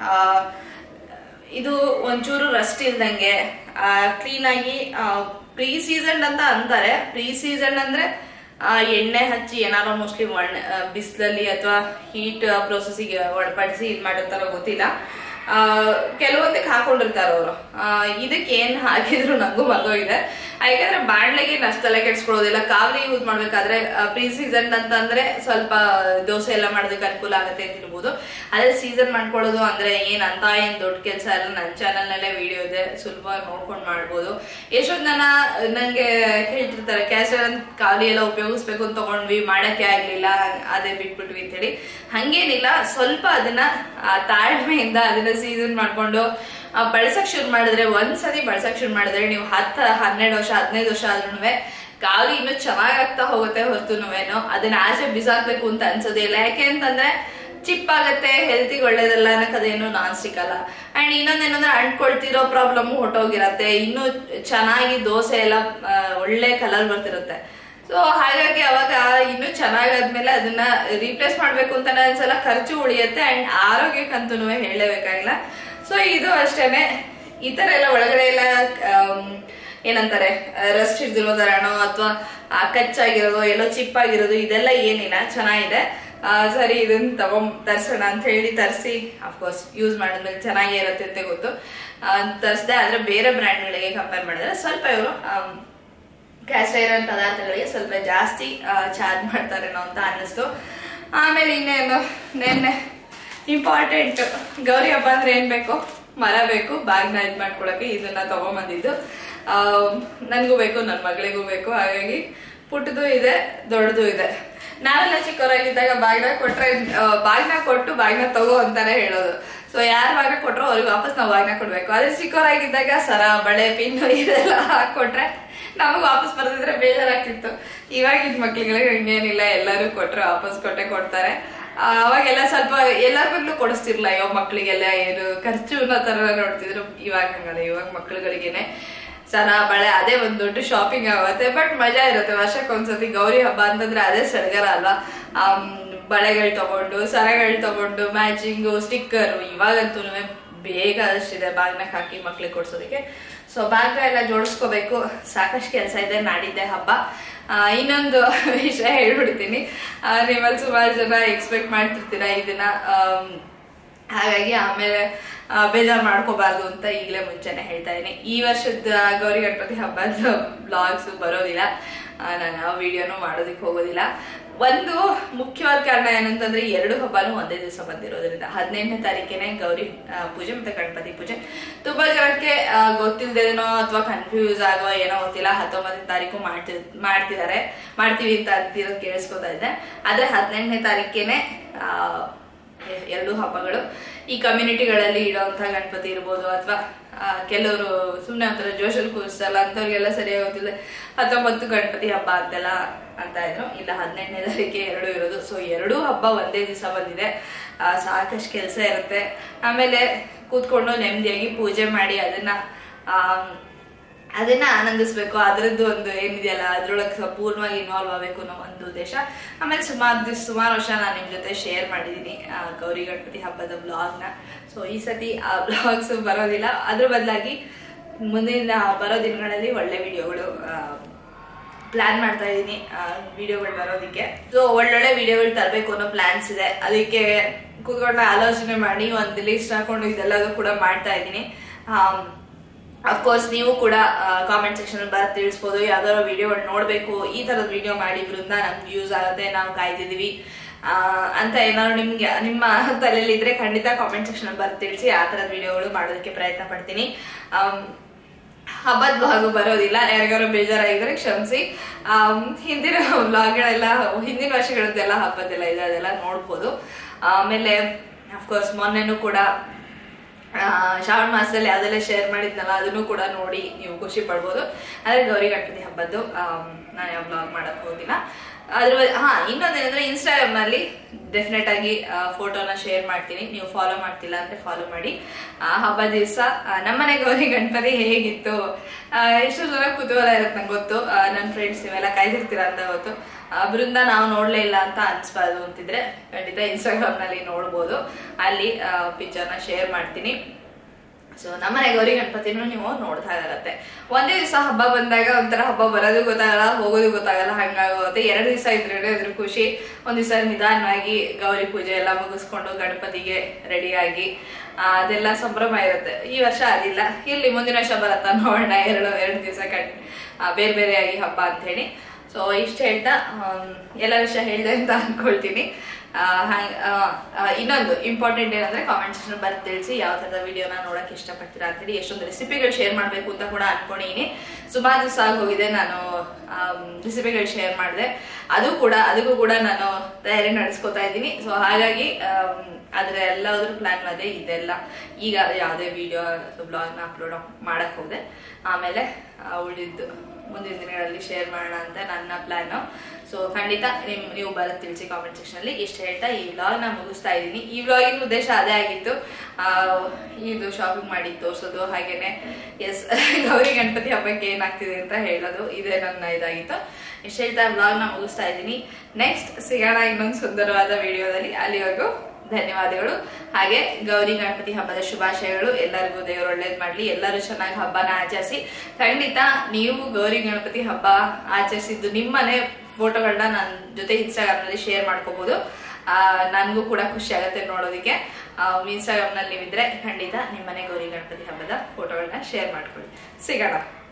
ಇದು ಒಂಚೂರು ರಸ್ಟ್ ಇಲ್ದಂಗೆ ಕ್ಲೀನ್ ಆಗಿ ಪ್ರೀ ಸೀಸನ್ ಅಂತ ಅಂತಾರೆ ಪ್ರೀ ಸೀಸನ್ ಅಂದ್ರೆ ಆ, ಎಣ್ಣೆ ಹಚ್ಚಿ ಏನಾರೋ ಮೋಸ್ಟ್ಲಿ ಒಣ ಬಿಸಿಲಲ್ಲಿ ಅಥವಾ ಹೀಟ್ ಪ್ರೊಸೆಸಿಗೆ ಒಳಪಡಿಸಿ ಇದು ಮಾಡಿರ್ತಾರೋ ಗೊತ್ತಿಲ್ಲ ಆ, ಕೆಲವೊಂದಕ್ಕೆ ಹಾಕೊಂಡಿರ್ತಾರೆ ಅವರು ಇದಕ್ಕೆ ಏನ್ ಹಾಕಿದ್ರು ನಂಗೂ ಮರ್ತೋಗಿದೆ ಯಾಕಂದ್ರೆ ಬಾಣ್ಲೆಗೆ ಅಷ್ಟು ತಲೆ ಕೆಡ್ಸ್ಕೊಳ್ಳೋದಿಲ್ಲ ಕಾವಲಿ ಯೂಸ್ ಮಾಡ್ಬೇಕಾದ್ರೆ ಪ್ರೀ ಸೀಸನ್ ಅಂತಂದ್ರೆ ಸ್ವಲ್ಪ ದೋಸೆ ಎಲ್ಲ ಮಾಡೋದಕ್ಕೆ ಅನುಕೂಲ ಆಗುತ್ತೆ ಅಂತ ಇರ್ಬೋದು ಅದೇ ಸೀಸನ್ ಮಾಡ್ಕೊಳ್ಳೋದು ಅಂದ್ರೆ ಏನ್ ಅಂತ ಏನ್ ದೊಡ್ಡ ಕೆಲಸ ಎಲ್ಲ ನನ್ನ ಚಾನಲ್ ನಲ್ಲೇ ವಿಡಿಯೋ ಇದೆ ಸುಲಭ ನೋಡ್ಕೊಂಡು ಮಾಡ್ಬೋದು ಎಷ್ಟೊಂದು ಜನ ನಂಗೆ ಹೇಳ್ತಿರ್ತಾರೆ ಕ್ಯಾಸರ್ ಕಾವಲಿ ಎಲ್ಲ ಉಪಯೋಗಿಸ್ಬೇಕು ಅಂತ ತಗೊಂಡ್ವಿ ಮಾಡಕ್ಕೆ ಆಗ್ಲಿಲ್ಲ ಅದೇ ಬಿಟ್ಬಿಟ್ವಿ ಅಂತೇಳಿ ಹಂಗೇನಿಲ್ಲ ಸ್ವಲ್ಪ ಅದನ್ನ ಆ, ತಾಳ್ಮೆಯಿಂದ ಅದನ್ನ ಸೀಸನ್ ಮಾಡ್ಕೊಂಡು ಆ, ಬಳಸಕ್ ಶುರು ಮಾಡಿದ್ರೆ ಒಂದ್ಸತಿ ಬಳಸಕ್ ಶುರು ಮಾಡಿದ್ರೆ ನೀವು ಹತ್ತು ಹನ್ನೆರಡು ವರ್ಷ ಹದಿನೈದು ವರ್ಷ ಆದ್ರೂ ಕಾವಲಿ ಇನ್ನೂ ಚೆನ್ನಾಗಾಗ್ತಾ ಹೋಗುತ್ತೆ ಹೊರತುನುವೇನೋ ಅದನ್ನ ಆಚೆ ಬಿಸಾಕ್ಬೇಕು ಅಂತ ಅನ್ಸೋದೇ ಇಲ್ಲ ಯಾಕೆ ಅಂತಂದ್ರೆ ಚಿಪ್ ಆಗತ್ತೆ ಹೆಲ್ತಿಗೆ ಒಳ್ಳೇದಲ್ಲ ಅನ್ನೋಕದೇನು ನಾನ್ ಸ್ಟಿಕ್ ಅಲ್ಲ ಅಂಡ್ ಇನ್ನೊಂದೇನಂದ್ರೆ ಅಂಟ್ಕೊಳ್ತಿರೋ ಪ್ರಾಬ್ಲಮ್ ಹೊಟ್ಟೋಗಿರತ್ತೆ ಇನ್ನು ಚೆನ್ನಾಗಿ ದೋಸೆ ಎಲ್ಲ ಆ, ಒಳ್ಳೆ ಕಲರ್ ಬರ್ತಿರುತ್ತೆ ಸೊ ಹಾಗಾಗಿ ಅವಾಗ ಇನ್ನು ಚೆನ್ನಾಗಾದ್ಮೇಲೆ ಅದನ್ನ ರೀಪ್ಲೇಸ್ ಮಾಡ್ಬೇಕು ಅಂತ ಅನ್ಸಲ್ಲ ಖರ್ಚು ಉಳಿಯುತ್ತೆ ಅಂಡ್ ಆರೋಗ್ಯಕ್ಕಂತೂ ಹೇಳಲೇಬೇಕಾಗಿಲ್ಲ ಸೊ ಇದು ಅಷ್ಟೇನೆ ಈ ತರ ಎಲ್ಲ ಒಳಗಡೆ ಎಲ್ಲ ಆಮ್, ಏನಂತಾರೆ ರಸ್ಟ್ ಹಿಡ್ದಿರೋ ತರನೋ ಅಥವಾ ಕಚ್ಚಾಗಿರೋದು ಎಲ್ಲೋ ಚಿಪ್ ಆಗಿರೋದು ಇದೆಲ್ಲ ಏನಿಲ್ಲ ಚೆನ್ನಾಗಿದೆ ಆ, ಸರಿ ಇದನ್ನ ತಗೊಂಡ್ ತರ್ಸೋಣ ಅಂತ ಹೇಳಿ ತರಿಸಿ ಅಫ್ಕೋರ್ಸ್ ಯೂಸ್ ಮಾಡಿದ್ಮೇಲೆ ಚೆನ್ನಾಗೇ ಇರುತ್ತೆ ಅಂತ ಗೊತ್ತು ತರಿಸ್ದೆ ಆದ್ರೆ ಬೇರೆ ಬ್ರ್ಯಾಂಡ್ಗಳಿಗೆ ಕಂಪೇರ್ ಮಾಡಿದ್ರೆ ಸ್ವಲ್ಪ ಇವರು ಕ್ಯಾಸ್ಟ್ ಐರನ್ ಪದಾರ್ಥಗಳಿಗೆ ಸ್ವಲ್ಪ ಜಾಸ್ತಿ ಚಾರ್ಜ್ ಮಾಡ್ತಾರೇನೋ ಅಂತ ಅನ್ನಿಸ್ತು ಆಮೇಲೆ ಇನ್ನೇನು ನೆನ್ನೆ ಇಂಪಾರ್ಟೆಂಟ್ ಗೌರಿ ಹಬ್ಬ ಅಂದ್ರೆ ಏನ್ ಬೇಕು ಮರ ಬೇಕು ಬಾಗ್ನ ಇದ್ ಮಾಡ್ಕೊಳಕ್ಕೆ ಇದನ್ನ ತಗೊಂಬಂದಿದ್ದು ನನಗೂ ಬೇಕು ನನ್ನ ಮಗಳಿಗೂ ಬೇಕು ಹಾಗಾಗಿ ಪುಟ್ಟದು ಇದೆ ದೊಡ್ಡದು ಇದೆ ನಾವೆಲ್ಲ ಚಿಕ್ಕವರಾಗಿದ್ದಾಗ ಬಾಗಿನ ಕೊಟ್ರೆ ಬಾಗಿನ ಕೊಟ್ಟು ಬಾಗಿನ ತಗೋ ಅಂತಾನೆ ಹೇಳೋದು ಸೊ ಯಾರು ಬಾಗಿನ ಕೊಟ್ರೋ ಅವ್ರಿಗೆ ವಾಪಸ್ ನಾವು ಬಾಗಿನ ಕೊಡ್ಬೇಕು ಅದೇ ಚಿಕ್ಕವರಾಗಿದ್ದಾಗ ಸರ ಬಳೆ ಪಿನ್ನು ಇದೆಲ್ಲ ಹಾಕೊಟ್ರೆ ನಮಗೆ ವಾಪಸ್ ಬರ್ತಿದ್ರೆ ಬೇಜಾರಾಗ್ತಿತ್ತು ಇವಾಗಿನ ಮಕ್ಳಿಗೆ ಹಂಗೇನಿಲ್ಲ ಎಲ್ಲರೂ ಕೊಟ್ರೆ ವಾಪಸ್ ಕೊಟ್ಟೆ ಕೊಡ್ತಾರೆ ಆ, ಅವಾಗೆಲ್ಲ ಸ್ವಲ್ಪ ಎಲ್ಲರಿಗೂ ಕೊಡಿಸ್ತಿರ್ಲ ಇವಾಗ ಮಕ್ಳಿಗೆಲ್ಲ ಏನು ಖರ್ಚು ಅನ್ನೋ ತರ ನೋಡ್ತಿದ್ರು ಇವಾಗ ಹಂಗಲ್ಲ ಇವಾಗ ಮಕ್ಳುಗಳಿಗೇನೆ ಸರ ಬಳೆ ಅದೇ ಒಂದು ದೊಡ್ಡ ಶಾಪಿಂಗ್ ಆಗುತ್ತೆ ಬಟ್ ಮಜಾ ಇರುತ್ತೆ ವರ್ಷಕ್ಕೊಂದ್ಸತಿ ಗೌರಿ ಹಬ್ಬ ಅಂತಂದ್ರೆ ಅದೇ ಸಡಗರ ಅಲ್ವಾ ಆಮ್, ಬಳೆಗಳು ತಗೊಂಡು ಸರಗಳು ತಗೊಂಡು ಮ್ಯಾಚಿಂಗು ಸ್ಟಿಕ್ಕರು ಇವಾಗಂತೂ ಬೇಕಾದಷ್ಟಿದೆ ಬಾಗ್ನಾಗ ಹಾಕಿ ಮಕ್ಳಿಗೆ ಕೊಡ್ಸೋದಕ್ಕೆ ಸೊ ಬಾಗ್ನ ಎಲ್ಲ ಜೋಡಿಸ್ಕೋಬೇಕು ಸಾಕಷ್ಟು ಕೆಲಸ ಇದೆ ನಾಡಿದ್ದೆ ಹಬ್ಬ ಆ, ಇನ್ನೊಂದು ವಿಷಯ ಹೇಳ್ಬಿಡ್ತೀನಿ ಆ, ನಿಮ್ಮಲ್ಲಿ ಸುಮಾರು ಜನ ಎಕ್ಸ್ಪೆಕ್ಟ್ ಮಾಡ್ತಿರ್ತೀರಾ ಇದನ್ನ ಆಮ್, ಹಾಗಾಗಿ ಆಮೇಲೆ ಆ, ಬೇಜಾರ್ ಮಾಡ್ಕೋಬಾರ್ದು ಅಂತ ಈಗಲೇ ಮುಂಚೆನೆ ಹೇಳ್ತಾ ಇದ್ದೀನಿ ಈ ವರ್ಷದ ಗೌರಿ ಗಣಪತಿ ಹಬ್ಬದ ಬ್ಲಾಗ್ಸ್ ಬರೋದಿಲ್ಲ ಆ, ನಾನು ಯಾವ ವಿಡಿಯೋನು ಮಾಡೋದಕ್ಕೆ ಹೋಗೋದಿಲ್ಲ ಒಂದು ಮುಖ್ಯವಾದ ಕಾರಣ ಏನಂತಂದ್ರೆ ಎರಡು ಹಬ್ಬನೂ ಒಂದೇ ದಿವಸ ಬಂದಿರೋದ್ರಿಂದ ಹದಿನೆಂಟನೇ ತಾರೀಕಿನೇ ಗೌರಿ ಆ, ಪೂಜೆ ಮತ್ತೆ ಗಣಪತಿ ಪೂಜೆ ತುಂಬಾ ಜನಕ್ಕೆ ಆ, ಗೊತ್ತಿಲ್ದೇನೋ ಅಥವಾ ಕನ್ಫ್ಯೂಸ್ ಆಗೋ ಏನೋ ಗೊತ್ತಿಲ್ಲ ಹತ್ತೊಂಬತ್ತನೇ ತಾರೀಕು ಮಾಡ್ತಿ ಮಾಡ್ತಿದ್ದಾರೆ ಮಾಡ್ತೀವಿ ಅಂತ ಅಂತಿರೋದು ಕೇಳಿಸ್ಕೊತಾ ಇದ್ದೆ ಆದ್ರೆ ಹದಿನೆಂಟನೇ ತಾರೀಕೇನೆ ಆ, ಎ- ಎರಡು ಹಬ್ಬಗಳು ಈ ಕಮ್ಯುನಿಟಿಗಳಲ್ಲಿ ಇಡುವಂತ ಗಣಪತಿ ಇರ್ಬೋದು ಅಥವಾ ಕೆಲವರು ಸುಮ್ಮನೆ ಒಂಥರ ಜೋಶಲ್ಲಿ ಕೂರಿಸಲ್ಲ ಅಂತವ್ರಿಗೆಲ್ಲ ಸರಿಯಾಗಿ ಗೊತ್ತಿಲ್ಲ ಹತ್ತೊಂಬತ್ತು ಗಣಪತಿ ಹಬ್ಬ ಅಂತೆಲ್ಲ ಅಂತ ಇದ್ರು ಇಲ್ಲ ಹದಿನೆಂಟನೇ ತಾರೀಕೆ ಎರಡು ಇರೋದು ಸೊ ಎರಡೂ ಹಬ್ಬ ಒಂದೇ ದಿವಸ ಬಂದಿದೆ ಆ, ಸಾಕಷ್ಟು ಕೆಲಸ ಇರುತ್ತೆ ಆಮೇಲೆ ಕೂತ್ಕೊಂಡು ನೆಮ್ಮದಿಯಾಗಿ ಪೂಜೆ ಮಾಡಿ ಅದನ್ನ ಆಮ್, ಅದನ್ನ ಆನಂದಿಸ್ಬೇಕು ಅದರದ್ದು ಒಂದು ಏನಿದೆಯಲ್ಲ ಅದ್ರೊಳಗೆ ಪೂರ್ಣವಾಗಿ ಇನ್ವಾಲ್ವ್ ಆಗಬೇಕು ಅನ್ನೋ ಒಂದು ಉದ್ದೇಶ ಆಮೇಲೆ ಸುಮಾರು ದಿವಸ ಸುಮಾರು ವರ್ಷ ನಾನು ನಿಮ್ಮ ಜೊತೆ ಶೇರ್ ಮಾಡಿದ್ದೀನಿ ಆ, ಗೌರಿ ಗಣಪತಿ ಹಬ್ಬದ ಬ್ಲಾಗ್ನ ಸೊ ಈ ಸತಿ ಆ ಬ್ಲಾಗ್ಸ್ ಬರೋದಿಲ್ಲ ಅದ್ರ ಬದಲಾಗಿ ಮುಂದಿನ ಬರೋ ದಿನಗಳಲ್ಲಿ ಒಳ್ಳೆ ವಿಡಿಯೋಗಳು ಪ್ಲಾನ್ ಮಾಡ್ತಾ ಇದ್ದೀನಿ ವಿಡಿಯೋಗಳು ಬರೋದಕ್ಕೆ ಸೊ ಒಳ್ಳೊಳ್ಳೆ ವಿಡಿಯೋಗಳು ತರಬೇಕು ಅನ್ನೋ ಪ್ಲಾನ್ಸ್ ಇದೆ ಅದಕ್ಕೆ ಕೂತ್ಕೊಂಡು ಆಲೋಚನೆ ಮಾಡಿ ಒಂದು ಲಿಸ್ಟ್ ಹಾಕೊಂಡು ಇದೆಲ್ಲದೂ ಕೂಡ ಮಾಡ್ತಾ ಇದ್ದೀನಿ ಅಫ್ಕೋರ್ಸ್ ನೀವು ಕೂಡ ಕಾಮೆಂಟ್ ಸೆಕ್ಷನ್ ಬರ ತಿಳಿಸ್ಬೋದು ಯಾವ್ದಾದ್ರು ವಿಡಿಯೋಗಳು ನೋಡಬೇಕು ಈ ಥರದ ವಿಡಿಯೋ ಮಾಡಿ ಬೃಂದ ನಮ್ಗೆ ಯೂಸ್ ಆಗುತ್ತೆ ನಾವು ಕಾಯ್ತಿದ್ದೀವಿ ಆ, ಅಂತ ಏನಾದ್ರು ನಿಮ್ಗೆ ನಿಮ್ಮ ತಲೆಯಲ್ಲಿ ಇದ್ರೆ ಖಂಡಿತ ಕಾಮೆಂಟ್ ಸೆಕ್ಷನ್ ಬರ್ ತಿಳಿಸಿ ಆ ಥರದ ವಿಡಿಯೋಗಳು ಮಾಡೋದಕ್ಕೆ ಪ್ರಯತ್ನ ಪಡ್ತೀನಿ ಆಮ್, ಹಬ್ಬದ ಬ್ಲಾಗ್ ಬರೋದಿಲ್ಲ ಯಾರಿಗಾರು ಬೇಜಾರಾಗಿದ್ರೆ ಕ್ಷಮಿಸಿ ಆಮ್, ಹಿಂದಿನ ಬ್ಲಾಗ್ಗಳೆಲ್ಲ ಹಿಂದಿನ ವರ್ಷಗಳದ್ದೆಲ್ಲ ಹಬ್ಬದೆಲ್ಲ ಇದೆ ಅದೆಲ್ಲ ನೋಡ್ಬೋದು ಆಮೇಲೆ ಅಫ್ಕೋರ್ಸ್ ಮೊನ್ನೆನೂ ಕೂಡ ಆ, ಶ್ರಾವಣ ಮಾಸದಲ್ಲಿ ಯಾವ್ದೆಲ್ಲ ಶೇರ್ ಮಾಡಿದ್ನಲ್ಲ ಅದನ್ನು ಕೂಡ ನೋಡಿ ನೀವು ಖುಷಿ ಪಡ್ಬೋದು ಆದ್ರೆ ಗೌರಿ ಗಣಪತಿ ಹಬ್ಬದ್ದು ಆಮ್, ನಾನು ಯಾವ ಬ್ಲಾಗ್ ಮಾಡಕ್ ಹೋಗಿಲ್ಲ ಅದ್ರ ಬ- ಹಾ ಇನ್ನೊಂದೇನಂದ್ರೆ ಇನ್ಸ್ಟಾಗ್ರಾಮ್ ನಲ್ಲಿ ಡೆಫಿನೆಟ್ ಆಗಿ ಫೋಟೋನ ಶೇರ್ ಮಾಡ್ತೀನಿ ನೀವು ಫಾಲೋ ಮಾಡ್ತಿಲ್ಲ ಅಂದ್ರೆ ಫಾಲೋ ಮಾಡಿ ಆ, ಹಬ್ಬ ದಿವಸ ನಮ್ಮನೆ ಗೌರಿ ಗಣಪತಿ ಹೇಗಿತ್ತು ಆ, ಎಷ್ಟು ಜನ ಕುತೂಹಲ ಇರುತ್ತೆ ನಂಗೆ ಗೊತ್ತು ಆ, ನನ್ನ ಫ್ರೆಂಡ್ಸ್ ನೀವೆಲ್ಲ ಕಾಯ್ದಿರ್ತೀರ ಅಂತ ಗೊತ್ತು ಆ, ಬೃಂದ ನಾವು ನೋಡ್ಲೇ ಇಲ್ಲ ಅಂತ ಅನ್ಸ್ಬಾರ್ದು ಅಂತಿದ್ರೆ ಖಂಡಿತ ಇನ್ಸ್ಟಾಗ್ರಾಮ್ ನಲ್ಲಿ ನೋಡ್ಬೋದು ಅಲ್ಲಿ ಪಿಕ್ಚರ್ನ ಶೇರ್ ಮಾಡ್ತೀನಿ ಸೊ ನಮ್ಮನೆ ಗೌರಿ ಗಣಪತಿನೂ ನೀವು ನೋಡ್ದಾಗತ್ತೆ ಒಂದೇ ದಿವಸ ಹಬ್ಬ ಬಂದಾಗ ಒಂಥರ ಹಬ್ಬ ಬರೋದು ಗೊತ್ತಾಗಲ್ಲ ಹೋಗೋದು ಗೊತ್ತಾಗಲ್ಲ ಹಂಗಾಗೋಗುತ್ತೆ ಎರಡು ದಿವಸ ಇದ್ರೆ ಅದ್ರ ಖುಷಿ ಒಂದ್ ದಿವಸ ನಿಧಾನವಾಗಿ ಗೌರಿ ಪೂಜೆ ಎಲ್ಲ ಮುಗಿಸ್ಕೊಂಡು ಗಣಪತಿಗೆ ರೆಡಿಯಾಗಿ ಅದೆಲ್ಲ ಸಂಭ್ರಮ ಇರುತ್ತೆ ಈ ವರ್ಷ ಅದಿಲ್ಲ ಇಲ್ಲಿ ಮುಂದಿನ ವರ್ಷ ಬರತ್ತಾ ನೋಡೋಣ ಎರಡು ಎರಡು ದಿವಸ ಕಣ್ ಆ, ಬೇರೆ ಬೇರೆಯಾಗಿ ಹಬ್ಬ ಅಂತ ಹೇಳಿ ಸೊ ಇಷ್ಟು ಹೇಳ್ತಾ ಆಮ್, ಎಲ್ಲ ವಿಷಯ ಹೇಳಿದೆ ಅಂತ ಅನ್ಕೊಳ್ತೀನಿ ಆ, ಹಾಂಗ್- ಆ, ಆ, ಇನ್ನೊಂದು ಇಂಪಾರ್ಟೆಂಟ್ ಏನಂದ್ರೆ ಕಾಮೆಂಟ್ ಸೆಕ್ಷನ್ ಬಂದು ತಿಳಿಸಿ ಯಾವ ಥರದ ವಿಡಿಯೋನ ನೋಡಕ್ ಇಷ್ಟಪಡ್ತೀರಾ ಅಂತೇಳಿ ಎಷ್ಟೊಂದು ರೆಸಿಪಿಗಳು ಶೇರ್ ಮಾಡಬೇಕು ಅಂತ ಕೂಡ ಅನ್ಕೊಂಡಿನಿ ಸುಮಾರು ದಿವಸ ಆಗೋಗಿದೆ ನಾನು ರೆಸಿಪಿಗಳು ಶೇರ್ ಮಾಡಿದೆ ಅದು ಕೂಡ ಅದಕ್ಕೂ ಕೂಡ ನಾನು ತಯಾರಿ ನಡೆಸ್ಕೊತಾ ಇದ್ದೀನಿ ಸೊ ಹಾಗಾಗಿ ಆಮ್, ಅದ್ರ ಎಲ್ಲದ್ರ ಪ್ಲಾನ್ ಅದೇ ಇದೆಲ್ಲ ಈಗ ಯಾವುದೇ ವಿಡಿಯೋ ಬ್ಲಾಗ್ನ ಅಪ್ಲೋಡ್ ಮಾಡಕ್ ಹೋದೆ ಆಮೇಲೆ ಆ, ಉಳಿದಿದ್ದು ಮುಂದಿನ ದಿನಗಳಲ್ಲಿ ಶೇರ್ ಮಾಡೋಣ ಅಂತ ನನ್ನ ಪ್ಲಾನು ಸೊ ಖಂಡಿತ ನಿಮ್ ನೀವು ಬರೋದು ತಿಳಿಸಿ ಕಾಮೆಂಟ್ ಸೆಕ್ಷನ್ ಅಲ್ಲಿ ಇಷ್ಟು ಹೇಳ್ತಾ ಈ ವ್ಲಾಗ್ನ ಮುಗಿಸ್ತಾ ಇದ್ದೀನಿ ಈ ವ್ಲಾಗಿನ ಉದ್ದೇಶ ಅದೇ ಆಗಿತ್ತು ಆ, ಇದು ಶಾಪಿಂಗ್ ಮಾಡಿ ತೋರಿಸೋದು ಹಾಗೇನೆ ಎಸ್ ಗೌರಿ ಗಣಪತಿ ಹಬ್ಬಕ್ಕೆ ಏನಾಗ್ತಿದೆ ಅಂತ ಹೇಳೋದು ಇದೇ ನನ್ನ ಇದಾಗಿತ್ತು ಇಷ್ಟು ಹೇಳ್ತಾ ವ್ಲಾಗ್ನ ಮುಗಿಸ್ತಾ ಇದ್ದೀನಿ ನೆಕ್ಸ್ಟ್ ಸಿಗೋಣ ಇನ್ನೊಂದು ಸುಂದರವಾದ ವಿಡಿಯೋದಲ್ಲಿ ಅಲ್ಲಿವರೆಗೂ ಧನ್ಯವಾದಗಳು ಹಾಗೆ ಗೌರಿ ಗಣಪತಿ ಹಬ್ಬದ ಶುಭಾಶಯಗಳು ಎಲ್ಲರಿಗೂ ದೇವರು ಒಳ್ಳೇದ್ ಮಾಡ್ಲಿ ಎಲ್ಲರೂ ಚೆನ್ನಾಗಿ ಹಬ್ಬನ ಆಚರಿಸಿ ಖಂಡಿತ ನೀವು ಗೌರಿ ಗಣಪತಿ ಹಬ್ಬ ಆಚರಿಸಿದ್ದು ನಿಮ್ಮನೆ ಫೋಟೋಗಳನ್ನ ನನ್ನ ಜೊತೆ ಇನ್ಸ್ಟಾಗ್ರಾಮ್ ನಲ್ಲಿ ಶೇರ್ ಮಾಡ್ಕೋಬಹುದು ನನಗೂ ಕೂಡ ಖುಷಿ ಆಗುತ್ತೆ ನೋಡೋದಕ್ಕೆ ಇನ್ಸ್ಟಾಗ್ರಾಮ್ ನಲ್ಲಿ ನೀವಿದ್ರೆ ಖಂಡಿತ ನಿಮ್ಮನೆ ಗೌರಿ ಗಣಪತಿ ಹಬ್ಬದ ಫೋಟೋಗಳನ್ನ ಶೇರ್ ಮಾಡ್ಕೊಳ್ಳಿ ಸಿಗೋಣ